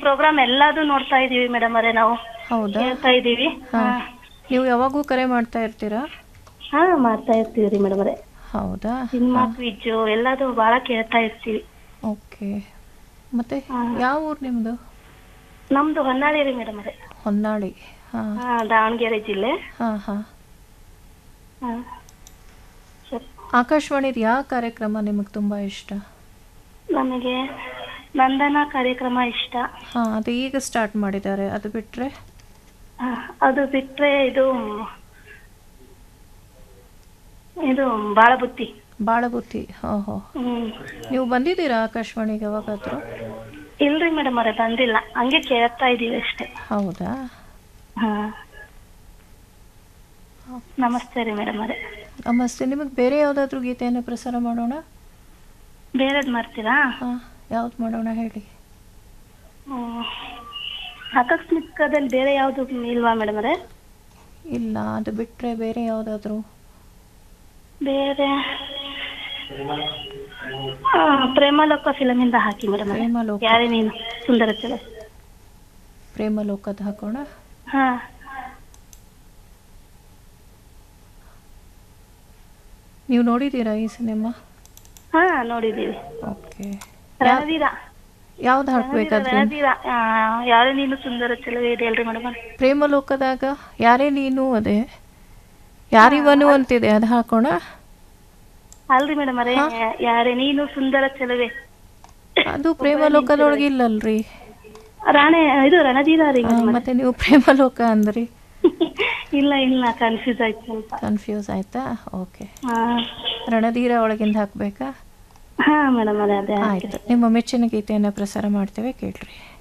Program ಎಲ್ಲಾದು ನೋಡ್ತಾ ಇದೀವಿ ಮೇಡಮ್ ಅವರೇ ನಾವು ಹೌದಾ ಕೇಳ್ತಾ ಇದೀವಿ ಹಾ ನೀವು ಯಾವಾಗೂ ಕರೆ ಮಾಡ್ತಾ ಇರ್ತೀರಾ ಹಾ ಮಾಡ್ತಾ ಇರ್ತೀವಿ ರೀ ಮೇಡಮ್ ಅವರೇ ಹೌದಾ ಸಿನಿಮಾ ಕ್ವಿಜ್ಜು ಎಲ್ಲಾದು ಬಹಳ ಕೇಳ್ತಾ ಇರ್ತೀವಿ ಓಕೆ ಮತ್ತೆ ಹಾ. ಯಾವ ಊರು ನಿಮ್ಮದು ನಮ್ದು ಹೊನ್ನಾಳಿ ರೀ ಮೇಡಮ್ ಅವರೇ ಹೊನ್ನಾಳಿ ಹಾಂ ಹಾ ದಾವಣಗೆರೆ ಜಿಲ್ಲೆ ಹಾಂ ಹಾಂ ಹಾ ಸರಿ ಆಕಾಶವಾಣಿದು ಯಾವ ಕಾರ್ಯಕ್ರಮ ನಿಮಗೆ ತುಂಬ ಇಷ್ಟ ನಮಗೆ ನಂದನ ಕಾರ್ಯಕ್ರಮ ಇಷ್ಟ ಹಾಂ ಅದು ಈಗ ಸ್ಟಾರ್ಟ್ ಮಾಡಿದ್ದಾರೆ ಅದು ಬಿಟ್ಟರೆ ಆ, ಅದು ಬಿಟ್ರೆ ಇದು ಇದು ಬಾಳ ಬುತ್ತಿ ಬಾಳಬುತ್ತಿ ಹಾಂ ಹೋ ಹ್ಮ್ ನೀವು ಬಂದಿದ್ದೀರಾ ಆಕಾಶವಾಣಿಗೆ ಯಾವಾಗಾದರೂ ಇಲ್ರಿ ಮೇಡಮ್ ಅವರೇ ಬಂದಿಲ್ಲ ಹಂಗೆ ಕೇಳ್ತಾ ಇದೀವಿ ಅಷ್ಟೇ ಹೌದಾ ಹಾ ನಮಸ್ತೆ ರೀ ಮೇಡಮ್ ಅವರೇ ನಮಸ್ತೆ ನಿಮಗೆ ಬೇರೆ ಯಾವುದಾದ್ರೂ ಗೀತೆಯನ್ನು ಪ್ರಸಾರ ಮಾಡೋಣ ಬೇರೆದ್ ಮಾಡ್ತೀರಾ ಹಾಂ ಯಾವ್ದು ಮಾಡೋಣ ಹೇಳಿ ಹ್ಮ್. ಆಕಸ್ಮಿಕದಲ್ಲಿ ಬೇರೆ ಯಾವ್ದು ಇಲ್ವಾ ಮೇಡಮ್ ಅವರೇ ಇಲ್ಲ ಅದು ಬಿಟ್ಟರೆ ಬೇರೆ ಯಾವುದಾದ್ರೂ ಬೇರೆ ಆ, ಪ್ರೇಮಲೋಕ ಫಿಲಮ್ ಇಂದ ಹಾಕಿ ಮೇಡಮ್ ಪ್ರೇಮಲೋಕ. ಯಾರೇ ನೀನು ಸುಂದರ ಚಲ ಪ್ರೇಮ ಲೋಕದ ಹಾಕೋಣ ಹಾ ನೀವು ನೋಡಿದ್ದೀರಾ ಈ ಸಿನಿಮಾ ಹಾ ನೋಡಿದೀವಿ ಓಕೆ ರಣವೀರ ಯಾವ್ದು ಹಾಕ್ಬೇಕಾದ್ರೆ ರಣವೀರ ಆ, ಯಾರೇ ನೀನು ಸುಂದರ ಚೆಲುವೆ ಇದೆ ಅಲ್ರಿ ಮೇಡಮ್ ಪ್ರೇಮ ಲೋಕದಾಗ ಯಾರೇ ನೀನು ಅದೇ ಯಾರಿವನು ಅಂತಿದೆ ಅದು ಹಾಕೋಣ ಅಲ್ರಿ ಮೇಡಮ್ ಅರೇ ಯಾರೇ ನೀನು ಸುಂದರ ಚೆಲುವೆ ಅದು ಪ್ರೇಮ ಲೋಕದೊಳಗೆ ಇಲ್ಲಲ್ರಿ ರಾಣೆ ಇದು ರಣಧೀರ ರೀ ಆ, ಮತ್ತೆ ನೀವು ಪ್ರೇಮ ಲೋಕ ಅಂದ್ರಿ ಇಲ್ಲ ಇಲ್ಲ ಕನ್ಫ್ಯೂಸ್ ಆಯ್ತು ಸ್ವಲ್ಪ ಕನ್ಫ್ಯೂಸ್ ಆಯ್ತಾ ಓಕೆ ಹಾ ರಣಧೀರ ಒಳಗಿಂದ ಹಾಕ್ಬೇಕಾ ಹಾ ಮೇಡಮ್ ಅದೇ ಅದೇ ಆಯ್ತು ನಿಮ್ಮ ಮೆಚ್ಚಿನ ಗೀತೆಯನ್ನು ಪ್ರಸಾರ ಮಾಡ್ತೇವೆ ಕೇಳ್ರಿ